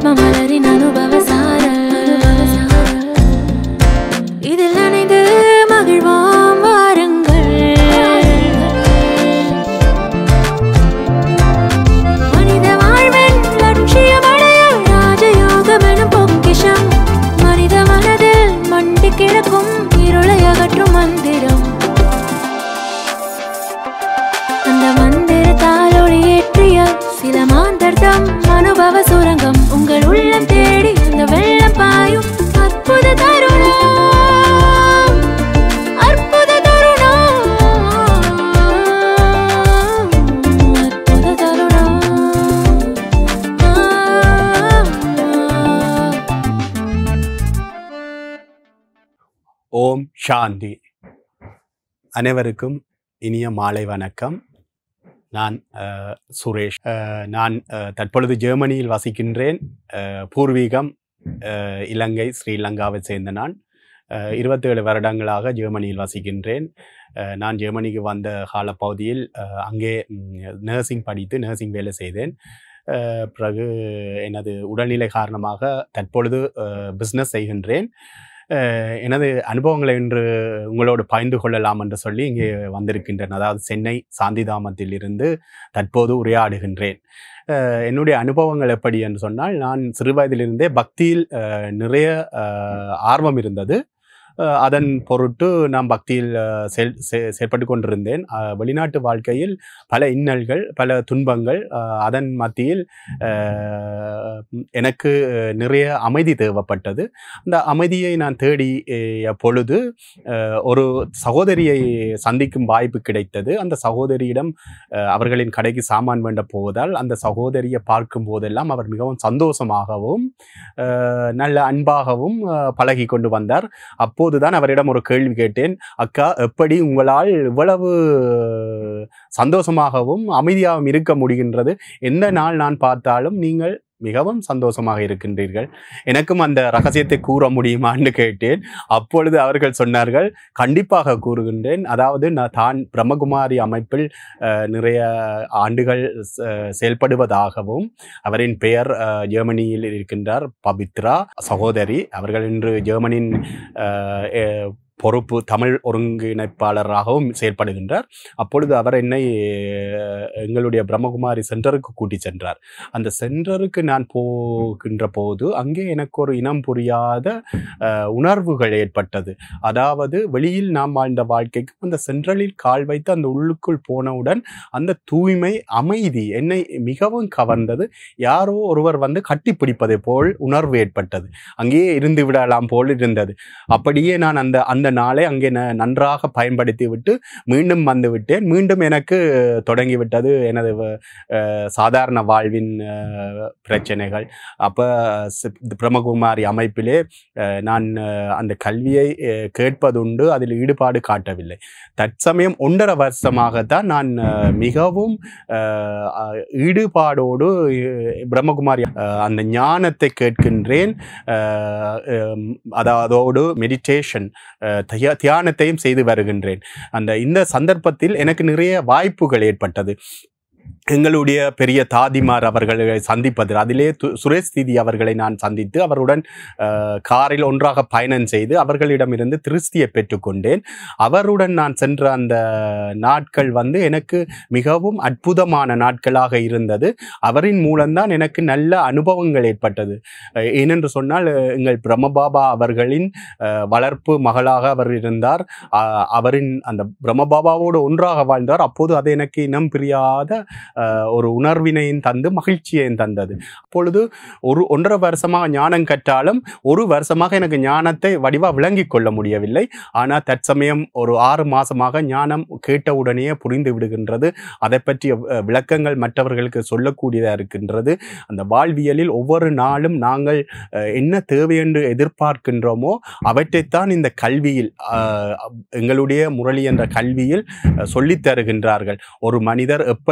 மலரின் அனுபவ சாரல் இதில் நனைந்து மகிழ்வோம் வாருங்கள் மனித வாழ்வின் லட்சியமடைய ராஜயோகம் எனும் பொக்கிஷம் மனித மனதில் மண்டி கிடக்கும் இருளை அகற்றும் மந்திரம் அந்த மந்திரத்தால் ஒளியேற்றிய சில மாந்தர்தம் அனுபவ சுரங்கம் உங்கள் உள்ளம் தேடி அந்த வெள்ளம் பாயும் அற்புத தருணம் அற்புத தருணம் அற்புத தருணம் ஆ, ஆ. ஓம் சாந்தி அனைவருக்கும் இனிய மாலை வணக்கம் நான் அஹ், சுரேஷ் அஹ், நான் அஹ், தற்பொழுது ஜெர்மனியில் வசிக்கின்றேன் அஹ், பூர்வீகம் அஹ், இலங்கை ஸ்ரீலங்காவை சேர்ந்த நான் அஹ், 27 வருடங்களாக ஜெர்மனியில் வசிக்கின்றேன் அஹ், நான் ஜெர்மனிக்கு வந்த காலப்பகுதியில் அஹ், அங்கே நர்சிங் படித்து நர்சிங் வேலை செய்தேன் அஹ், பிறகு எனது உடல்நிலை காரணமாக தற்பொழுது பிஸ்னஸ் செய்கின்றேன் அஹ் எனது அனுபவங்களை இன்று உங்களோடு பகிர்ந்து கொள்ளலாம் என்று சொல்லி இங்கே வந்திருக்கின்றேன் அதாவது சென்னை சாந்திதாமத்தில் இருந்து தற்போது உரையாடுகின்றேன் அஹ் என்னுடைய அனுபவங்கள் எப்படி என்று சொன்னால் நான் சிறுவயதிலிருந்தே பக்தியில் அஹ், நிறைய அஹ், ஆர்வம் இருந்தது அஹ், அதன் பொருட்டு நான் பக்தியில் அஹ், செயல் செ- செயல்பட்டு கொண்டிருந்தேன் அஹ், வெளிநாட்டு வாழ்க்கையில் பல இன்னல்கள் பல துன்பங்கள் அஹ், அதன் மத்தியில் அஹ், எனக்கு அஹ், நிறைய அமைதி தேவைப்பட்டது அந்த அமைதியை நான் தேடி அஹ், பொழுது அஹ், ஒரு சகோதரியை சந்திக்கும் வாய்ப்பு கிடைத்தது அந்த சகோதரியிடம் அஹ், அவர்களின் கடைக்கு சாமான் வேண்ட போவதால் அந்த சகோதரியை பார்க்கும் போதெல்லாம் அவர் மிகவும் சந்தோஷமாகவும் அஹ், நல்ல அன்பாகவும் அஹ், பழகி கொண்டு வந்தார் அப்போதுதான் அவரிடம் ஒரு கேள்வி கேட்டேன் அக்கா எப்படி உங்களால் இவ்வளவு சந்தோஷமாகவும் அமைதியாகவும் இருக்க முடிகின்றது எந்த நாள் நான் பார்த்தாலும் நீங்கள் மிகவும் சந்தோஷமாக இருக்கின்றீர்கள் எனக்கும் அந்த ரகசியத்தை கூற முடியுமான்னு கேட்டேன் அப்பொழுது அவர்கள் சொன்னார்கள் கண்டிப்பாக கூறுகின்றேன் அதாவது நான் தான் பிரம்மகுமாரி அமைப்பில் அஹ், நிறைய ஆண்டுகள் ச- செயல்படுவதாகவும் அவரின் பெயர் அஹ், ஜெர்மனியில் இருக்கின்றார் பபித்ரா சகோதரி அவர்கள் இன்று ஜெர்மனியின் அஹ், எ- பொறுப்பு தமிழ் ஒருங்கிணைப்பாளராகவும் செயல்படுகின்றார் அப்பொழுது அவர் என்னை அஹ், எங்களுடைய பிரம்மகுமாரி சென்டருக்கு கூட்டி சென்றார் அந்த சென்டருக்கு நான் போகின்ற போது அங்கே எனக்கு ஒரு இனம் புரியாத அஹ், உணர்வுகள் ஏற்பட்டது அதாவது வெளியில் நாம் வாழ்ந்த வாழ்க்கைக்கு அந்த சென்ட்ரலில் கால் வைத்து அந்த உள்ளுக்குள் போனவுடன் அந்த தூய்மை அமைதி என்னை மிகவும் கவர்ந்தது யாரோ ஒருவர் வந்து கட்டி பிடிப்பதை போல் உணர்வு ஏற்பட்டது அங்கேயே இருந்து விடலாம் போல் இருந்தது அப்படியே நான் அந்த அந்த நாளை அங்கே ந- நன்றாக பயன்படுத்தி விட்டு மீண்டும் வந்து விட்டேன் மீண்டும் எனக்கு தொடங்கிவிட்டது எனது வ- அஹ், சாதாரண வாழ்வின் அஹ், பிரச்சனைகள் அப்போ பிரம்மகுமாரி அமைப்பிலே அஹ், நான் அஹ், அந்த கல்வியை அஹ், கேட்பதுண்டு அதில் ஈடுபாடு காட்டவில்லை தற்சமயம் ஒன்றரை வருஷமாகத்தான் நான் அஹ், மிகவும் அஹ், அஹ், ஈடுபாடோடு அஹ், பிரம்மகுமாரி அஹ், அந்த ஞானத்தை கேட்கின்றேன் அஹ், ஹம், அதாதோடு மெடிடேஷன் தியானத்தையும் செய்து வருகின்றேன் அந்த இந்த சந்தர்ப்பத்தில் எனக்கு நிறைய வாய்ப்புகள் ஏற்பட்டது எங்களுடைய பெரிய தாதிமார் அவர்களை சந்திப்பது அதிலே து- சுரேஷ் தீதி அவர்களை நான் சந்தித்து அவருடன் அஹ், காரில் ஒன்றாக பயணம் செய்து அவர்களிடமிருந்து திருஷ்டியை பெற்றுக்கொண்டேன் அவருடன் நான் சென்ற அந்த நாட்கள் வந்து எனக்கு மிகவும் அற்புதமான நாட்களாக இருந்தது அவரின் மூலம்தான் எனக்கு நல்ல அனுபவங்கள் ஏற்பட்டது அஹ், ஏனென்று சொன்னால் அஹ், எங்கள் பிரம்மபாபா அவர்களின் அஹ், வளர்ப்பு மகளாக அவர் இருந்தார் அஹ், அவரின் அந்த பிரம்மபாபாவோடு ஒன்றாக வாழ்ந்தார் அப்போது அது எனக்கு இனம் பிரியாத அஹ், ஒரு உணர்வினையும் தந்து மகிழ்ச்சியையும் தந்தது அப்பொழுது ஒரு ஒன்றரை வருஷமாக ஞானம் கற்றாலும் ஒரு வருஷமாக எனக்கு ஞானத்தை வடிவா விளங்கிக் கொள்ள முடியவில்லை ஆனால் தற்சமயம் ஒரு ஆறு மாசமாக ஞானம் கேட்டவுடனேயே புரிந்து விடுகின்றது அதை பற்றிய அஹ், விளக்கங்கள் மற்றவர்களுக்கு சொல்லக்கூடியதாக இருக்கின்றது அந்த வாழ்வியலில் ஒவ்வொரு நாளும் நாங்கள் அஹ், என்ன தேவை என்று எதிர்பார்க்கின்றோமோ அவற்றைத்தான் இந்த கல்வியில் அஹ், எங்களுடைய முரளி என்ற கல்வியில் அஹ், சொல்லித் தருகின்றார்கள் ஒரு மனிதர் எப்படி வாழ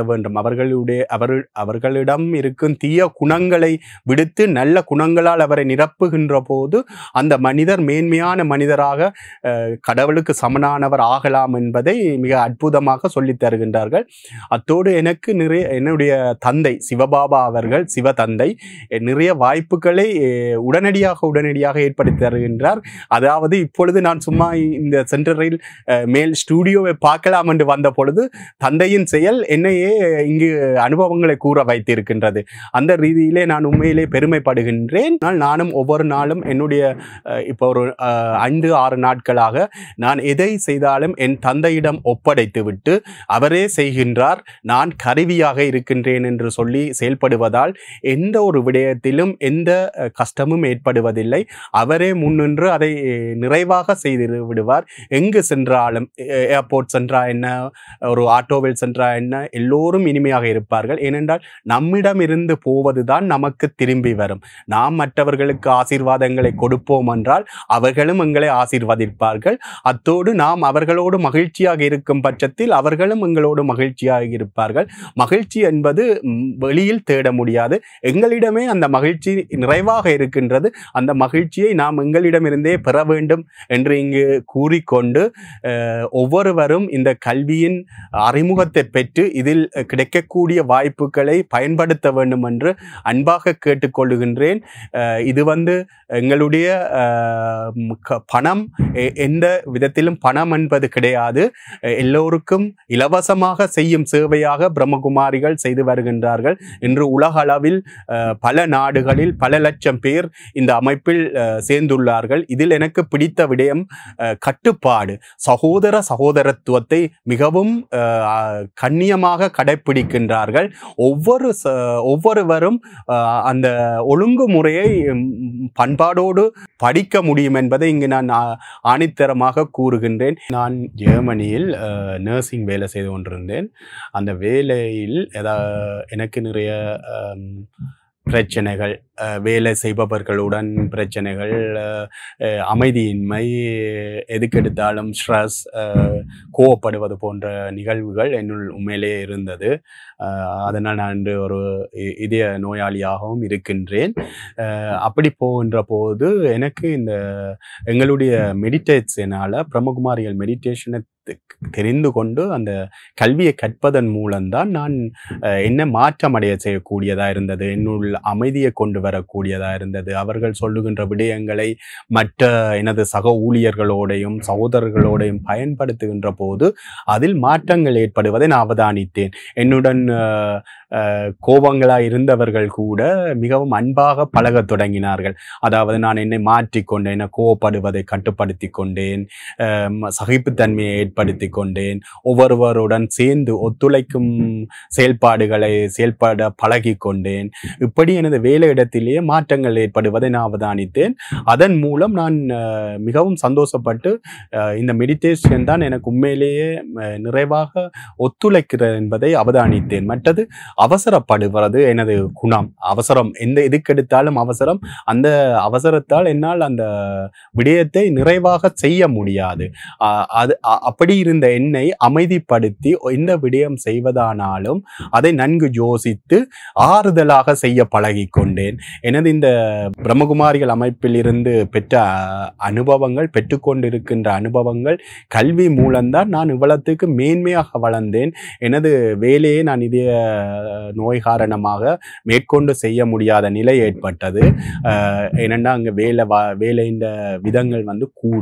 வேண்டும் அவர்களுடைய அவர் அவர்களிடம் இருக்கும் தீய குணங்களை விடுத்து நல்ல குணங்களால் அவரை நிரப்புகின்ற போது அந்த மனிதர் மேன்மையான மனிதராக அஹ், கடவுளுக்கு சமனானவர் ஆகலாம் என்பதை மிக அற்புதமாக சொல்லித் தருகின்றார்கள் அத்தோடு எனக்கு நிறைய என்னுடைய தந்தை சிவபாபா அவர்கள் சிவ தந்தை அஹ், நிறைய வாய்ப்புகளை அஹ், உடனடியாக உடனடியாக ஏற்படுத்தி தருகின்றார் அதாவது இப்பொழுது நான் சும்மா இந்த சென்டரில் அஹ், மேல் ஸ்டூடியோவை பார்க்கலாம் என்று வந்த பொழுது தந்தையின் செயல் என்னையே இங்கு அனுபவங்களை கூற வைத்திருக்கின்றது அந்த ரீதியிலே நான் உண்மையிலே பெருமைப்படுகின்றேன் ஆனால் நானும் ஒவ்வொரு நாளும் என்னுடைய அஹ், இப்போ ஒரு அஹ், ஐந்து ஆறு நாட்களாக நான் எதை செய்தாலும் என் தந்தையிடம் ஒப்படைத்து விட்டு அவரே செய்கின்றார் நான் கருவியாக இருக்கின்றேன் என்று சொல்லி செயல்படுவதால் எந்த ஒரு விடயத்திலும் எந்த அஹ், கஷ்டமும் ஏற்படுவதில்லை அவரே முன்னின்று அதை அஹ், நிறைவாக செய்து விடுவார் எங்கு சென்றாலும் ஏர்போர்ட் சென்றா என்ன ஒரு ஆட்டோவில் சென்றா என்ன எல்லோரும் இனிமையாக இருப்பார்கள் ஏனென்றால் நம்மிடம் இருந்து போவதுதான் நமக்கு திரும்பி வரும் நாம் மற்றவர்களுக்கு ஆசீர்வாதங்களை கொடுப்போம் என்றால் அவர்களும் எங்களை ஆசீர்வதிப்பார்கள் அத்தோடு நாம் அவர்களோடு மகிழ்ச்சியாக இருக்கும் பட்சத்தில் அவர்களும் எங்களோடு மகிழ்ச்சியாக இருப்பார்கள் மகிழ்ச்சி என்பது ம், வெளியில் தேட முடியாது எங்களிடமே அந்த மகிழ்ச்சி நிறைவாக இருக்கின்றது அந்த மகிழ்ச்சியை நாம் எங்களிடமிருந்தே பெற வேண்டும் என்று இங்கு கூறிக்கொண்டு அஹ், ஒவ்வொருவரும் இந்த கல்வியின் அறிமுகத்தை பெற்று இதில் கிடைக்கக்கூடிய வாய்ப்புகளை பயன்படுத்த வேண்டும் என்று அன்பாக கேட்டுக்கொள்ளுகின்றேன் அஹ், இது வந்து எங்களுடைய அஹ், ம், க- பணம் எ- எந்த விதத்திலும் பணம் என்பது கிடையாது அஹ், எல்லோருக்கும் இலவசமாக செய்யும் சேவையாக பிரம்மகுமாரிகள் செய்து வருகின்றார்கள் இன்று உலக அளவில் அஹ், பல நாடுகளில் பல லட்சம் பேர் இந்த அமைப்பில் அஹ், சேர்ந்துள்ளார்கள் இதில் எனக்கு பிடித்த விடயம் அஹ், கட்டுப்பாடு சகோதர சகோதரத்துவத்தை மிகவும் அஹ், கண்ணியமாக கடைப்பிடிக்கின்றார்கள் ஒவ்வொரு ச- ஒவ்வொருவரும் அஹ், அந்த ஒழுங்குமுறையை ம், பண்பாடோடு படிக்க முடியும் என்பதை இங்கு நான் ஆ- ஆணித்தரமாக கூறுகின்றேன் நான் ஜெர்மனியில் நர்சிங் வேலை செய்து கொண்டிருந்தேன் அந்த வேலையில் எதா எனக்கு நிறைய அம், பிரச்சனைகள் அஹ், வேலை செய்பவர்களுடன் பிரச்சனைகள் அஹ், அஹ், அமைதியின்மை எதுக்கெடுத்தாலும் ஸ்ட்ரெஸ் கோவப்படுவது போன்ற நிகழ்வுகள் என்னுள் உண்மையிலே இருந்தது அஹ், அதனால் நான் இன்று ஒரு இ- இதய நோயாளியாகவும் இருக்கின்றேன் அஹ், அப்படி போகின்ற போது எனக்கு இந்த எங்களுடைய மெடிடேஷனால் பிரம்மகுமாரிகள் மெடிடேஷனை தெரிந்து கொண்டு அந்த கல்வியை கற்பதன் மூலம்தான் நான் அஹ், என்ன மாற்றம் அடைய செய்யக்கூடியதாக இருந்தது என்னுள் அமைதியை கொண்டு வரக்கூடியதாக இருந்தது அவர்கள் சொல்லுகின்ற விடயங்களை மற்ற எனது சக ஊழியர்களோடையும் சகோதரர்களோடையும் பயன்படுத்துகின்ற போது அதில் மாற்றங்கள் ஏற்படுவதை நான் அவதானித்தேன் என்னுடன் அஹ், அஹ், கோபங்களாக இருந்தவர்கள் கூட மிகவும் அன்பாக பழகத் தொடங்கினார்கள் அதாவது நான் என்னை மாற்றிக்கொண்டேன் என்னை கோவப்படுவதை கட்டுப்படுத்தி கொண்டேன் அஹ், ம- சகிப்புத்தன்மையை ஏற்படுத்தி கொண்டேன் ஒவ்வொருவருடன் சேர்ந்து ஒத்துழைக்கும் செயல்பாடுகளை செயல்பட பழகி கொண்டேன் இப்படி எனது வேலை இடத்திலேயே மாற்றங்கள் ஏற்படுவதை நான் அவதானித்தேன் அதன் மூலம் நான் அஹ், மிகவும் சந்தோஷப்பட்டு அஹ், இந்த மெடிடேஷன் தான் எனக்கு உண்மையிலேயே அஹ், நிறைவாக ஒத்துழைக்கிறது என்பதை அவதானித்தேன் மற்றது அவசரப்படுவது எனது குணம் அவசரம் எந்த எதுக்கெடுத்தாலும் அவசரம் அந்த அவசரத்தால் என்னால் அந்த விடயத்தை நிறைவாக செய்ய முடியாது ஆஹ் அது அ- அப்படி இருந்த என்னை அமைதிப்படுத்தி எந்த விடயம் செய்வதானாலும் அதை நன்கு யோசித்து ஆறுதலாக செய்ய பழகி கொண்டேன் எனது இந்த பிரம்மகுமாரிகள் அமைப்பில் இருந்து பெற்ற அஹ், அனுபவங்கள் பெற்றுக்கொண்டிருக்கின்ற அனுபவங்கள் கல்வி மூலம்தான் நான் இவ்வளத்துக்கு மேன்மையாக வளர்ந்தேன் எனது வேலையை நான் இதே அஹ், நோய் காரணமாக மேற்கொண்டு செய்ய முடியாத நிலை ஏற்பட்டது அஹ், ஏனென்னா அங்கே வேலை வா வேலையின் விதங்கள் வந்து கூட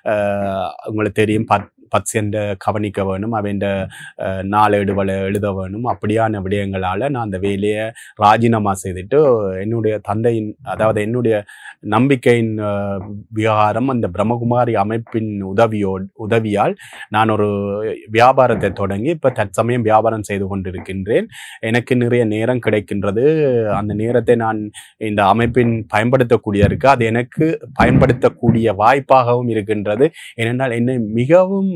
அஹ், உங்களுக்கு தெரியும் பத் பத்சென்ட கவனிக்க வேணும் அவன் நாளேடுகளை எழுத வேணும் அப்படியான விடயங்களால் நான் அந்த வேலையை ராஜினாமா செய்துட்டு என்னுடைய தந்தையின் அதாவது என்னுடைய நம்பிக்கையின் அஹ், விவகாரம் அந்த பிரம்மகுமாரி அமைப்பின் உதவியோ உதவியால் நான் ஒரு வியாபாரத்தை தொடங்கி இப்போ தற்சமயம் வியாபாரம் செய்து கொண்டிருக்கின்றேன் எனக்கு நிறைய நேரம் கிடைக்கின்றது அந்த நேரத்தை நான் இந்த அமைப்பின் பயன்படுத்தக்கூடிய இருக்கு அது எனக்கு பயன்படுத்தக்கூடிய வாய்ப்பாகவும் இருக்கின்றது ஏனென்றால் என்னை மிகவும்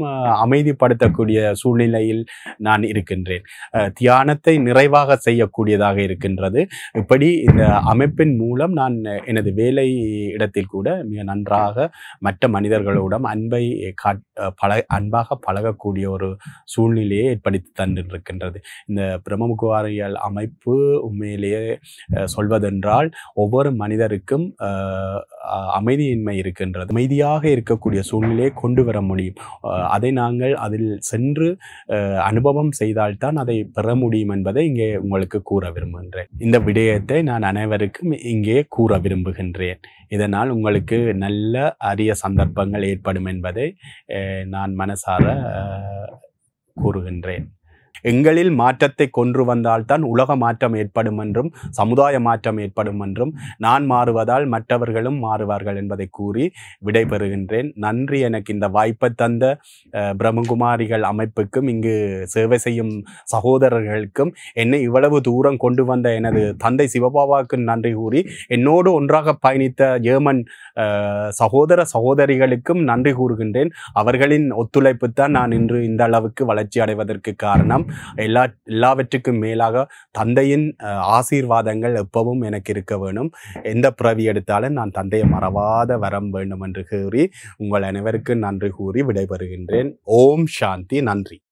அஹ், அமைதிப்படுத்தக்கூடிய சூழ்நிலையில் நான் இருக்கின்றேன் அஹ், தியானத்தை நிறைவாக செய்யக்கூடியதாக இருக்கின்றது இப்படி இந்த அமைப்பின் மூலம் நான் எனது வேலை இடத்தில் கூட மிக நன்றாக மற்ற மனிதர்களோடும் அன்பை காட் பழ அன்பாக பழகக்கூடிய ஒரு சூழ்நிலையை ஏற்படுத்தி தந்திருக்கின்றது இந்த பிரம்மகுவாரியல் அமைப்பு உண்மையிலேயே அஹ், சொல்வதென்றால் ஒவ்வொரு மனிதருக்கும் அஹ், அஹ், அமைதியின்மை இருக்கின்றது அமைதியாக இருக்கக்கூடிய சூழ்நிலையை கொண்டு வர முடியும் அஹ், அதை நாங்கள் அதில் சென்று அஹ், அனுபவம் செய்தால்தான் அதை பெற முடியும் என்பதை இங்கே உங்களுக்கு கூற விரும்புகின்றேன் இந்த விடயத்தை நான் அனைவருக்கும் இங்கே கூற விரும்புகின்றேன் இதனால் உங்களுக்கு நல்ல அரிய சந்தர்ப்பங்கள் ஏற்படும் என்பதை அஹ், நான் மனசார அஹ், கூறுகின்றேன் எங்களில் மாற்றத்தை கொன்று வந்தால்தான் உலக மாற்றம் ஏற்படும் என்றும் சமுதாய மாற்றம் ஏற்படும் என்றும் நான் மாறுவதால் மற்றவர்களும் மாறுவார்கள் என்பதை கூறி விடைபெறுகின்றேன் நன்றி எனக்கு இந்த வாய்ப்பை தந்த அஹ், பிரம்மகுமாரிகள் அமைப்புக்கும் இங்கு சேவை செய்யும் சகோதரர்களுக்கும் என்னை இவ்வளவு தூரம் கொண்டு வந்த எனது தந்தை சிவபாபாவுக்கு நன்றி கூறி என்னோடு ஒன்றாக பயணித்த ஜெர்மன் அஹ், சகோதர சகோதரிகளுக்கும் நன்றி கூறுகின்றேன் அவர்களின் ஒத்துழைப்பு தான் நான் இன்று இந்த அளவுக்கு வளர்ச்சி அடைவதற்கு காரணம் எல்லா எல்லாவற்றுக்கும் மேலாக தந்தையின் அஹ், ஆசீர்வாதங்கள் எப்பவும் எனக்கு இருக்க வேணும் எந்த பிறவி எடுத்தாலும் நான் தந்தையை மறவாத வரம் வேண்டும் என்று கூறி உங்கள் அனைவருக்கும் நன்றி கூறி விடைபெறுகின்றேன் ஓம் சாந்தி நன்றி